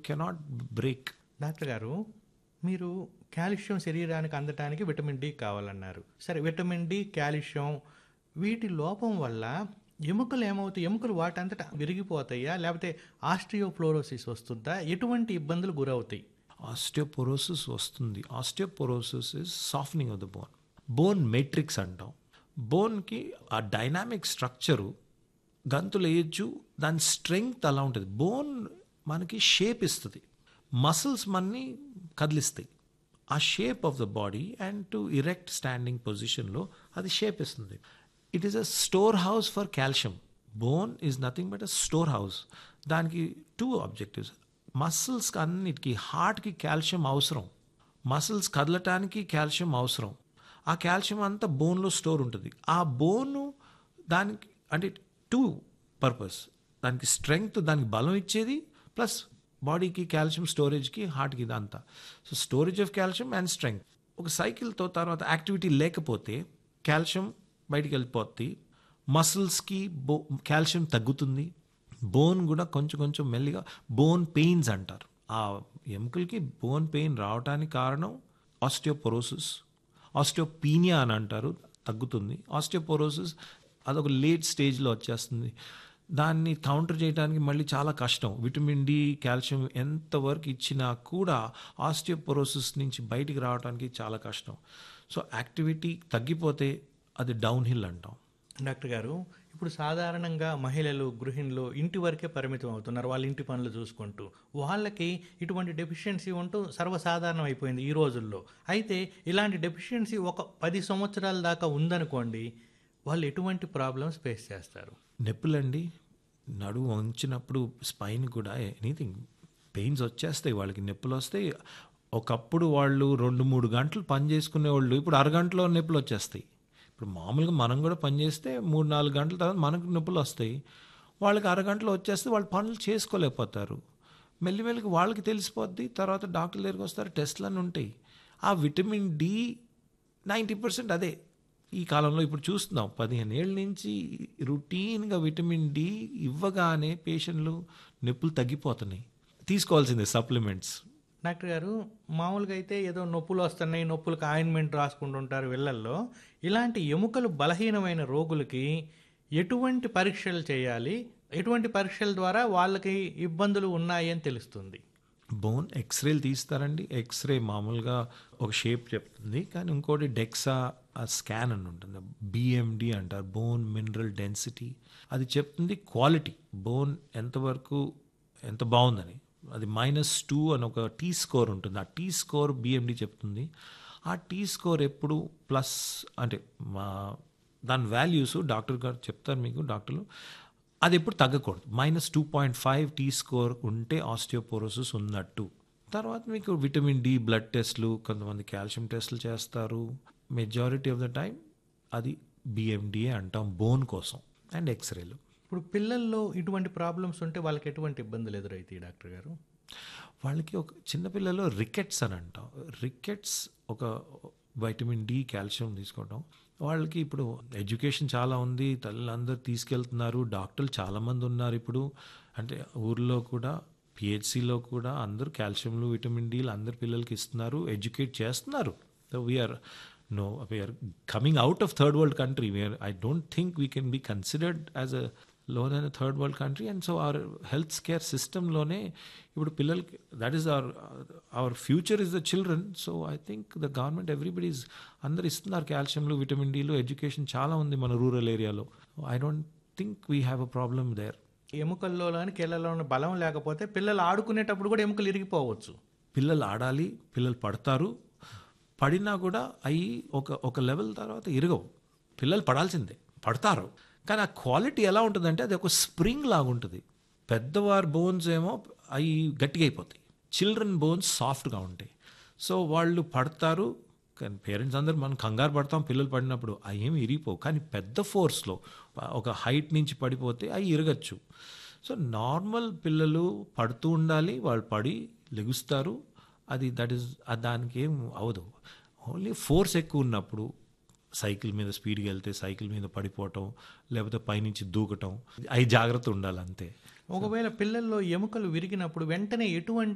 cannot break doctor గారు మీరు calcium శరీరానికి అందటానికి విటమిన్ డి కావాలన్నారు సరే విటమిన్ డి కాల్షియం వీటి లోపం వల్ల ఎముకలు ఏమవుతాయి ఎముకలు వాటంతటా విరిగిపోతాయా లేకపోతే ఆస్ట్రియోఫ్లోరోసిస్ వస్తుందా ఎటువంటి ఇబ్బందులు గురవుతాయి ఆస్టియోపోరోసిస్ వస్తుంది osteoporosis is softening of the bone bone matrix అంటాం బోన్కి ఆ డైనామిక్ స్ట్రక్చరు గంతులు వేయచ్చు దాని స్ట్రెంగ్త్ అలా ఉంటుంది బోన్ మనకి షేప్ ఇస్తుంది మసిల్స్ మనని కదిలిస్తాయి ఆ shape of the body and to erect standing పొజిషన్లో అది షేప్ ఇస్తుంది it is a storehouse for calcium bone is nothing but a storehouse దానికి టూ ఆబ్జెక్టివ్స్ మసిల్స్కి అన్నిటికీ హార్ట్కి కాల్షియం అవసరం మసిల్స్ కదలటానికి కాల్షియం అవసరం ఆ కాల్షియం అంతా బోన్లో స్టోర్ ఉంటుంది ఆ బోను దానికి అంటే టూ పర్పస్ దానికి స్ట్రెంగ్త్ దానికి బలం ఇచ్చేది ప్లస్ బాడీకి కాల్షియం స్టోరేజ్కి హార్ట్కి ఇదంతా so storage of calcium and strength ఒక సైకిల్తో తర్వాత యాక్టివిటీ లేకపోతే కాల్షియం బయటికి వెళ్ళిపోద్ది మసిల్స్కి బో కాల్షియం తగ్గుతుంది బోన్ కూడా కొంచెం కొంచెం మెల్లిగా బోన్ పెయిన్స్ అంటారు ఆ ఎముకలకి బోన్ పెయిన్ రావడానికి కారణం ఆస్టియోపోరోసిస్ ఆస్టియోపీనియా అని అంటారు తగ్గుతుంది ఆస్టియోపోరోసిస్ అదొక లేట్ స్టేజ్లో వచ్చేస్తుంది దాన్ని కౌంటర్ చేయడానికి మళ్ళీ చాలా కష్టం విటమిన్ డి కాల్షియం ఎంతవరకు ఇచ్చినా కూడా ఆస్టియోపోరోసిస్ నుంచి బయటికి రావడానికి చాలా కష్టం సో యాక్టివిటీ తగ్గిపోతే అది డౌన్ హిల్ అంటాం డాక్టర్ గారు ఇప్పుడు సాధారణంగా మహిళలు గృహిణులు ఇంటి వరకే పరిమితం అవుతున్నారు వాళ్ళ ఇంటి పనులు చూసుకుంటూ వాళ్ళకి ఇటువంటి డెఫిషియన్సీ ఉంటూ సర్వసాధారణం అయిపోయింది ఈ రోజుల్లో అయితే ఇలాంటి డెఫిషియన్సీ ఒక పది సంవత్సరాల దాకా ఉందనుకోండి వాళ్ళు ఎటువంటి ప్రాబ్లమ్స్ ఫేస్ చేస్తారు నొప్పులండి నడుము వంచినప్పుడు స్పైన్ కూడా ఎనీథింగ్ పెయిన్స్ వచ్చేస్తాయి వాళ్ళకి నొప్పులు వస్తాయి ఒకప్పుడు వాళ్ళు రెండు మూడు గంటలు పని చేసుకునే వాళ్ళు ఇప్పుడు అరగంటలో నొప్పులు వచ్చేస్తాయి ఇప్పుడు మామూలుగా మనం కూడా పని చేస్తే మూడు నాలుగు గంటల తర్వాత మనకు నొప్పులు వస్తాయి వాళ్ళకి అరగంటలో వచ్చేస్తే వాళ్ళు పనులు చేసుకోలేకపోతారు మెల్లిమెల్లిగా వాళ్ళకి తెలిసిపోద్ది తర్వాత డాక్టర్ దగ్గరికి వస్తారు టెస్ట్లు అని ఉంటాయి ఆ విటమిన్ డి నైంటీ పర్సెంట్ అదే ఈ కాలంలో ఇప్పుడు చూస్తున్నాం పదిహేను ఏళ్ళ నుంచి రొటీన్గా విటమిన్ డి ఇవ్వగానే పేషెంట్లు నొప్పులు తగ్గిపోతున్నాయి తీసుకోవాల్సిందే సప్లిమెంట్స్ డాక్టర్ గారు మామూలుగా అయితే ఏదో నొప్పులు వస్తున్నాయి నొప్పులకు ఆయింట్మెంట్ రాసుకుంటుంటారు వీళ్ళల్లో ఇలాంటి ఎముకలు బలహీనమైన రోగులకి ఎటువంటి పరీక్షలు చేయాలి ఎటువంటి పరీక్షల ద్వారా వాళ్ళకి ఇబ్బందులు ఉన్నాయి అని తెలుస్తుంది బోన్ ఎక్స్రేలు తీస్తారండి ఎక్స్రే మామూలుగా ఒక షేప్ చెప్తుంది కానీ ఇంకోటి డెక్సా స్కాన్ అని ఉంటుంది బిఎండి అంటారు బోన్ మినరల్ డెన్సిటీ అది చెప్తుంది క్వాలిటీ బోన్ ఎంతవరకు ఎంత బాగుందని అది మైనస్ టూ అని ఒక టీ స్కోర్ ఉంటుంది ఆ టీ స్కోర్ బిఎండి చెప్తుంది ఆ టీ స్కోర్ ఎప్పుడు ప్లస్ అంటే మా దాని వాల్యూస్ డాక్టర్ గారు చెప్తారు మీకు డాక్టర్లు అది ఎప్పుడు తగ్గకూడదు minus two point five T score ఉంటే ఆస్టియోపోరోసిస్ ఉన్నట్టు తర్వాత మీకు విటమిన్ డి బ్లడ్ టెస్ట్లు కొంతమంది కాల్షియం టెస్ట్లు చేస్తారు మెజారిటీ ఆఫ్ ద టైం అది బిఎండిఏ అంటాం బోన్ కోసం అండ్ ఎక్స్రేలు ఇప్పుడు పిల్లల్లో ఇటువంటి ప్రాబ్లమ్స్ ఉంటే వాళ్ళకి ఎటువంటి ఇబ్బందులు ఎదురవుతాయి డాక్టర్ గారు వాళ్ళకి ఒక చిన్నపిల్లలో రికెట్స్ అని అంటాం రికెట్స్ ఒక వైటమిన్ డి కాల్షియం తీసుకోవడం వాళ్ళకి ఇప్పుడు ఎడ్యుకేషన్ చాలా ఉంది తల్లిదందరూ తీసుకెళ్తున్నారు డాక్టర్లు చాలామంది ఉన్నారు ఇప్పుడు అంటే ఊర్లో కూడా పిహెచ్సిలో కూడా అందరూ కాల్షియంలు విటమిన్ డీలు అందరు పిల్లలకి ఇస్తున్నారు ఎడ్యుకేట్ చేస్తున్నారు we are no we are coming out of third world country we are I don't think we can be considered as a lone and third world country and so our health care సిస్టంలోనే ఇప్పుడు పిల్లలకి that is our our future is the children so I think the government everybody is అందరు ఇస్తున్నారు కాల్షియంలు vitamin deal education చాలా ఉంది మన rural ఏరియాలో I don't think we have a problem there ఎముకల్లో కానీ కీళ్ళలోని బలం లేకపోతే పిల్లలు ఆడుకునేటప్పుడు కూడా ఎముకలు ఇరిగిపోవచ్చు పిల్లలు ఆడాలి పిల్లలు పడతారు పడినా కూడా అవి ఒక ఒక లెవెల్ తర్వాత ఇరగవు పిల్లలు పడాల్సిందే పడతారు కానీ ఆ క్వాలిటీ ఎలా ఉంటుందంటే అది ఒక స్ప్రింగ్ లాగా ఉంటుంది పెద్దవారి బోన్స్ ఏమో అవి గట్టిగా అయిపోతాయి చిల్డ్రన్ బోన్స్ సాఫ్ట్గా ఉంటాయి సో వాళ్ళు పడతారు కానీ పేరెంట్స్ అందరూ మనం కంగారు పడతాం పిల్లలు పడినప్పుడు అవి ఏమి ఇరిగిపోవు కానీ పెద్ద ఫోర్స్లో ఒక హైట్ నుంచి పడిపోతే అవి ఇరగచ్చు సో నార్మల్ పిల్లలు పడుతూ ఉండాలి వాళ్ళు పడి లెగుస్తారు అది దట్ ఈస్ దానికి ఏం అవదు ఓన్లీ ఫోర్స్ ఎక్కువ ఉన్నప్పుడు సైకిల్ మీద స్పీడ్గా వెళ్తే సైకిల్ మీద పడిపోవటం లేకపోతే పైనుంచి దూకటం అవి జాగ్రత్త ఉండాలి అంతే ఒకవేళ పిల్లల్లో ఎముకలు విరిగినప్పుడు వెంటనే ఎటువంటి